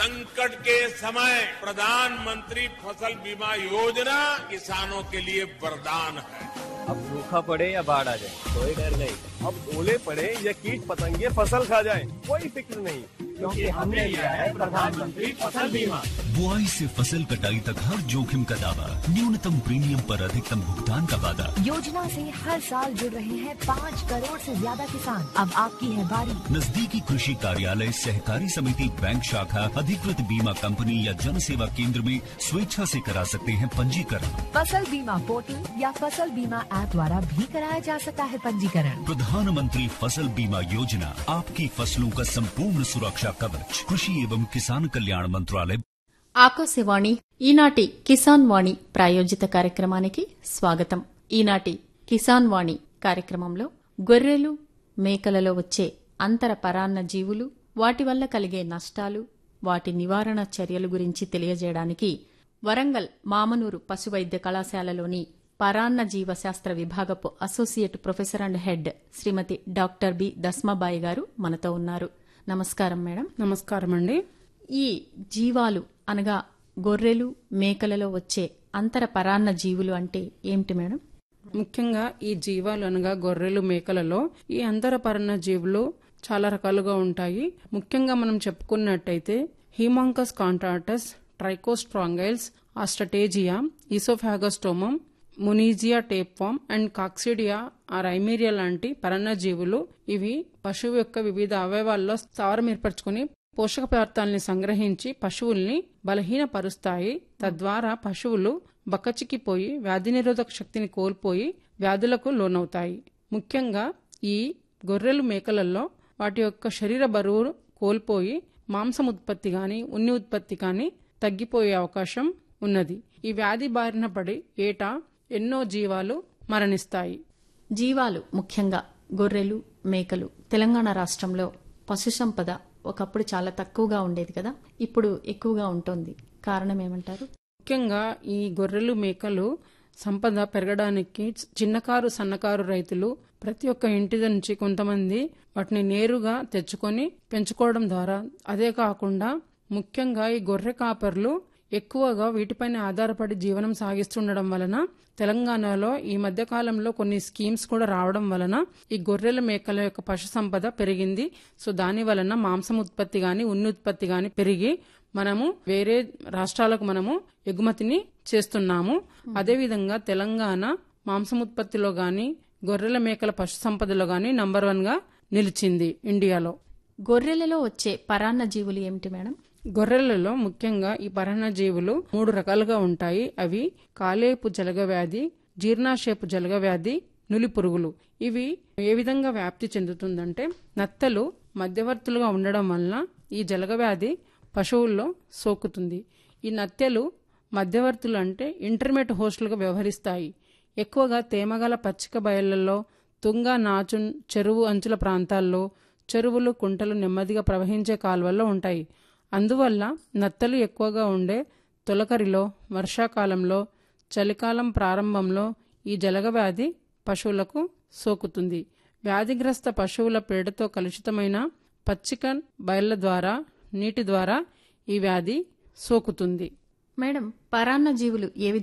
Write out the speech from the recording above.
संकट के समय प्रधानमंत्री फसल बीमा योजना किसानों के लिए वरदान है अब सूखा पड़े या बाढ़ आ जाए कोई डर नहीं अब ओले पड़े या कीट पतंगे फसल खा जाए कोई फिक्र नहीं क्योंकि हमने लिया है प्रधानमंत्री फसल बीमा बुआई से फसल कटाई तक हर जोखिम का दावा न्यूनतम प्रीमियम पर अधिकतम भुगतान का वादा योजना से हर साल जुड़ रहे हैं पाँच करोड़ से ज्यादा किसान अब आपकी है बारी नजदीकी कृषि कार्यालय सहकारी समिति बैंक शाखा अधिकृत बीमा कंपनी या जन सेवा केंद्र में स्वेच्छा से करा सकते हैं पंजीकरण फसल बीमा पोर्टल या फसल बीमा ऐप द्वारा भी कराया जा सकता है पंजीकरण प्रधानमंत्री फसल बीमा योजना आपकी फसलों का संपूर्ण सुरक्षा कवच कृषि एवं किसान कल्याण मंत्रालय ఆకాశవాణి ఈనాటి కిసాన్ వాణి ప్రాయోజిత కార్యక్రమానికి స్వాగతం ఈనాటి కిసాన్ వాణి కార్యక్రమంలో గొర్రెలు మేకలలో వచ్చే అంతర పరాన్న జీవులు వాటి వల్ల కలిగే నష్టాలు వాటి నివారణ చర్యల గురించి తెలియజేయడానికి వరంగల్ మామనూరు పశువైద్య కళాశాలలోని పరాన్న జీవశాస్త్ర విభాగపు associate professor and head Shrimati doctor B Dasmabai garu మనతో ఉన్నారు నమస్కారం మేడం నమస్కారం అండి ఈ జీవాలు అనగా గొర్రెలు మేకలలో వచ్చే అంతర పరాన్న జీవులు అంటే ఏమిటి మేడం ముఖ్యంగా ఈ జీవాలు అనగా గొర్రెలు మేకలలో ఈ అంతరపరణ జీవులు చాలా రకాలుగా ఉంటాయి ముఖ్యంగా మనం చెప్పుకున్నట్టయితే Haemonchus contortus Trichostrongylus Ostertagia Oesophagostomum Moniezia tapeworm and coccidia or Eimeria లాంటి పరన్నజీవులు ఇవి పశువు యొక్క వివిధ అవయవాల్లో స్థావరం ఏర్పరచుకుని పోషక పదార్థాలని సంగ్రహించి పశువుల్ని బలహీనపరుస్తాయి తద్వారా పశువులు బక్కచిక్కిపోయి వ్యాధి నిరోధక శక్తిని కోల్పోయి వ్యాధులకు లోనవుతాయి ముఖ్యంగా ఈ గొర్రెలు మేకలలో వాటి యొక్క శరీర బరువు కోల్పోయి మాంసం ఉత్పత్తి గాని ఉన్ని ఉత్పత్తి కానీ తగ్గిపోయే అవకాశం ఉన్నది ఈ వ్యాధి బారిన పడి ఏటా ఎన్నో జీవాలు మరణిస్తాయి జీవాలు ముఖ్యంగా గొర్రెలు మేకలు తెలంగాణ రాష్ట్రంలో పశుసంపద ఒకప్పుడు చాలా తక్కువగా ఉండేది కదా ఇప్పుడు ఎక్కువగా ఉంటుంది కారణం ఏమంటారు ముఖ్యంగా ఈ గొర్రెలు మేకలు సంపద పెరగడానికి చిన్నకారు సన్నకారు రైతులు ప్రతి ఒక్క ఇంటి నుంచి కొంతమంది వాటిని నేరుగా తెచ్చుకొని పెంచుకోవడం ద్వారా అదే కాకుండా ముఖ్యంగా ఈ గొర్రె కాపర్లు ఎక్కువగా వీటిపైన ఆధారపడి జీవనం సాగిస్తుండడం వలన తెలంగాణలో ఈ మధ్య కాలంలో కొన్ని స్కీమ్స్ కూడా రావడం వలన ఈ గొర్రెల మేకల యొక్క పశు సంపద పెరిగింది సో దాని వలన మాంసం ఉత్పత్తి గాని ఉన్ని ఉత్పత్తి గాని పెరిగి మనము వేరే రాష్ట్రాలకు మనము ఎగుమతిని చేస్తున్నాము అదేవిధంగా తెలంగాణ మాంసం ఉత్పత్తిలో గాని గొర్రెల మేకల పశు సంపదలో గాని నంబర్ వన్ గా నిలిచింది ఇండియాలో గొర్రెలలో వచ్చే పరాన్న జీవులు ఏమిటి మేడం గొర్రెలలో ముఖ్యంగా ఈ పరాన్నజీవులు మూడు రకాలుగా ఉంటాయి అవి కాలేపు జలగ వ్యాధి జీర్ణాశయపు జలగ వ్యాధి నులి పురుగులు ఇవి ఏ విధంగా వ్యాప్తి చెందుతుందంటే నత్తలు మధ్యవర్తులుగా ఉండడం వలన ఈ జలగ వ్యాధి పశువుల్లో సోకుతుంది ఈ నత్తెలు మధ్యవర్తులు అంటే ఇంటర్మీడియట్ హోస్టులుగా వ్యవహరిస్తాయి ఎక్కువగా తేమగల పచ్చిక బయళ్లలో తుంగ నాచు చెరువు అంచుల ప్రాంతాల్లో చెరువులు కుంటలు నెమ్మదిగా ప్రవహించే కాలువల్లో ఉంటాయి అందువల్ల నత్తలు ఎక్కువగా ఉండే తొలకరిలో వర్షాకాలంలో చలికాలం ప్రారంభంలో ఈ జలగవ్యాధి పశువులకు సోకుతుంది వ్యాధిగ్రస్త పశువుల పేడతో కలుషితమైన పచ్చిక బయళ్ల ద్వారా నీటి ద్వారా ఈ వ్యాధి సోకుతుంది మేడం పరాన్న జీవులు ఏ